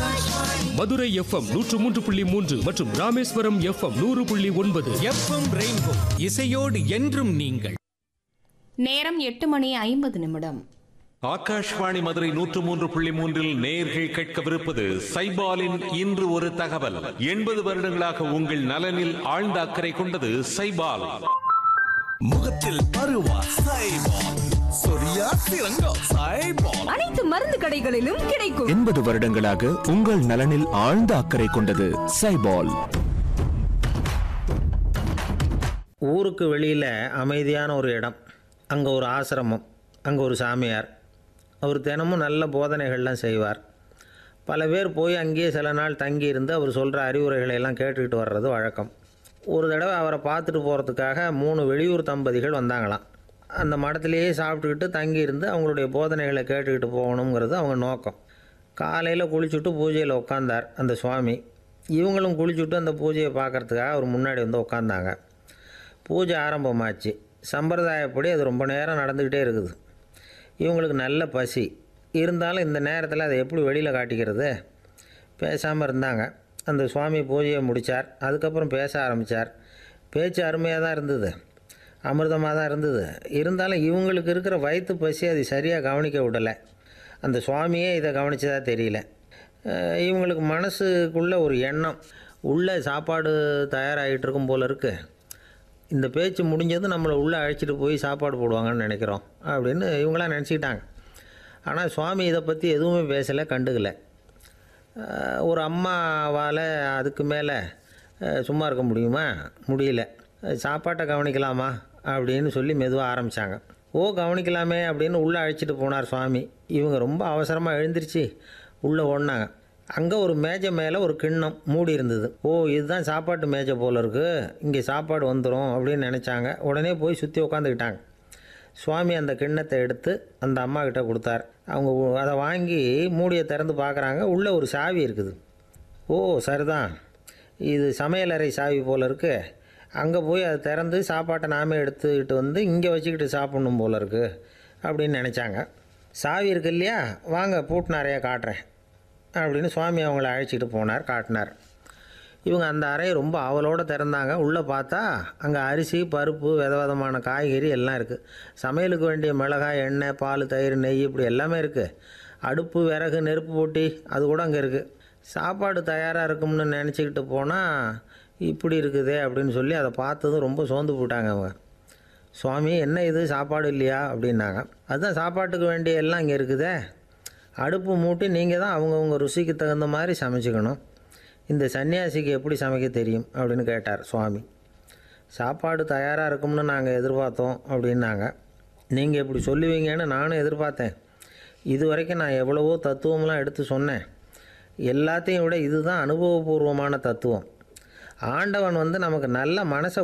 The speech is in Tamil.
மதுரை எஃப்எம் நூற்று மூன்று புள்ளி மூன்று மற்றும் ராமேஸ்வரம் எஃப்எம் நூறு புள்ளி ஒன்பது எஃப்எம் ரெயின்போ இசையோடு என்றும் நீங்கள் நேரம் எட்டு மணி ஐம்பது நிமிடம் ஆகாஷ்வாணி மதுரை நூற்று மூன்று புள்ளி மூன்றில் நேயர்கள் கேட்கவிருப்பது சைபாலின் இன்று ஒரு தகவல் எண்பது வருடங்களாக உங்கள் நலனில் ஆழ்ந்த அக்கறை கொண்டது சைபால் முகத்தில் பருவா சைபால் சொரியா சிறங்கா சைபால் அனைத்து மருந்து கடைகளிலும் கிடைக்கும் எண்பது வருடங்களாக உங்கள் நலனில் ஆழ்ந்த அக்கறை கொண்டது சைபால் ஊருக்கு வெளியில் அமைதியான ஒரு இடம் அங்கே ஒரு ஆசிரமம் அங்கே ஒரு சாமியார் அவர் தினமும் நல்ல போதனைகள்லாம் செய்வார் பல பேர் போய் அங்கேயே சில நாள் தங்கி இருந்து அவர் சொல்கிற அறிவுரைகளை எல்லாம் கேட்டுக்கிட்டு வர்றது வழக்கம் ஒரு தடவை அவரை பார்த்துட்டு போகிறதுக்காக மூணு வெளியூர் தம்பதிகள் வந்தாங்களாம் அந்த மடத்திலேயே சாப்பிட்டுக்கிட்டு தங்கி இருந்து அவங்களுடைய போதனைகளை கேட்டுக்கிட்டு போகணுங்கிறது அவங்க நோக்கம் காலையில் குளிச்சுட்டு பூஜையில் உட்காந்தார் அந்த சுவாமி இவங்களும் குளிச்சுட்டு அந்த பூஜையை பார்க்கறதுக்காக அவர் முன்னாடி வந்து உட்காந்தாங்க பூஜை ஆரம்பமாச்சு சம்பிரதாயப்படி அது ரொம்ப நேரம் நடந்துக்கிட்டே இருக்குது இவங்களுக்கு நல்ல பசி இருந்தாலும் இந்த நேரத்தில் அதை எப்படி வெளியில் காட்டிக்கிறது பேசாமல் இருந்தாங்க அந்த சுவாமி பூஜையை முடித்தார் அதுக்கப்புறம் பேச ஆரம்பித்தார் பேச்சு அருமையாக தான் இருந்தது அமிர்தமாக தான் இருந்தது இருந்தாலும் இவங்களுக்கு இருக்கிற வயிற்று பசி அது சரியாக கவனிக்க விடலை அந்த சுவாமியே இதை கவனிச்சதா தெரியல அஹ் இவங்களுக்கு மனசுக்குள்ள ஒரு எண்ணம் உள்ளே சாப்பாடு தயாராகிட்டு இருக்கும் போல இருக்குது இந்த பேச்சு முடிஞ்சதும் நம்மளை உள்ளே அழைச்சிட்டு போய் சாப்பாடு போடுவாங்கன்னு நினைக்கிறோம் அப்படின்னு இவங்களாம் நினச்சிக்கிட்டாங்க ஆனால் சுவாமி இதை பற்றி எதுவுமே பேசலை கண்டுக்கலை அஹ் ஒரு அம்மாவால் அதுக்கு மேலே அஹ் சும்மா இருக்க முடியுமா முடியல அஹ் சாப்பாட்டை கவனிக்கலாமா அப்படின்னு சொல்லி மெதுவாக ஆரம்பித்தாங்க ஓ கவனிக்கலாமே அப்படின்னு உள்ளே அழைச்சிட்டு போனார் சுவாமி இவங்க ரொம்ப அவசரமாக எழுந்திருச்சு உள்ளே ஓடினாங்க அங்கே ஒரு மேஜை மேலே ஒரு கிண்ணம் மூடி இருந்தது ஓ இதுதான் சாப்பாட்டு மேஜை போல இருக்குது இங்கே சாப்பாடு வந்துடும் அப்படின்னு நினச்சாங்க உடனே போய் சுற்றி உட்காந்துக்கிட்டாங்க சுவாமி அந்த கிண்ணத்தை எடுத்து அந்த அம்மா கிட்ட கொடுத்தார் அவங்க உ- அதை வாங்கி மூடியை திறந்து பார்க்குறாங்க உள்ளே ஒரு சாவி இருக்குது ஓ சரிதான் இது சமையலறை சாவி போல் இருக்கு அங்கே போய் அதை திறந்து சாப்பாட்டை நாமே எடுத்துக்கிட்டு வந்து இங்கே வச்சுக்கிட்டு சாப்பிட்ணும் போல இருக்கு அப்படின்னு நினச்சாங்க சாவி இருக்கு இல்லையா வாங்க பூட்டு நிறையா காட்டுறேன் அப்படின்னு சுவாமி அவங்கள அழைச்சிட்டு போனார் காட்டினார் இவங்க அந்த அறையை ரொம்ப ஆவலோடு திறந்தாங்க உள்ளே பார்த்தா அங்கே அரிசி பருப்பு வித விதமான காய்கறி எல்லாம் இருக்குது சமையலுக்கு வேண்டிய மிளகாய் எண்ணெய் பால் தயிர் நெய் இப்படி எல்லாமே இருக்குது அடுப்பு விறகு நெருப்பு போட்டி அது கூட அங்கே இருக்குது சாப்பாடு தயாராக இருக்கும்னு நினச்சிக்கிட்டு போனால் இப்படி இருக்குதே அப்படின்னு சொல்லி அதை பார்த்ததும் ரொம்ப சோர்ந்து போட்டாங்க அவங்க சுவாமி என்ன இது சாப்பாடு இல்லையா அப்படின்னாங்க அதுதான் சாப்பாட்டுக்கு வேண்டிய எல்லாம் இங்கே இருக்குதே அடுப்பு மூட்டி நீங்கள் தான் அவங்கவுங்க ருசிக்கு தகுந்த மாதிரி சமைச்சுக்கணும் இந்த சன்னியாசிக்கு எப்படி சமைக்க தெரியும் அப்படின்னு கேட்டார் சுவாமி சாப்பாடு தயாராக இருக்கும்னு நாங்கள் எதிர்பார்த்தோம் அப்படின்னாங்க நீங்கள் இப்படி சொல்லுவீங்கன்னு நானும் எதிர்பார்த்தேன் இது வரைக்கும் நான் எவ்வளவோ தத்துவம்லாம் எடுத்து சொன்னேன் எல்லாத்தையும் விட இதுதான் அனுபவபூர்வமான தத்துவம் ஆண்டவன் வந்து நமக்கு நல்ல மனசை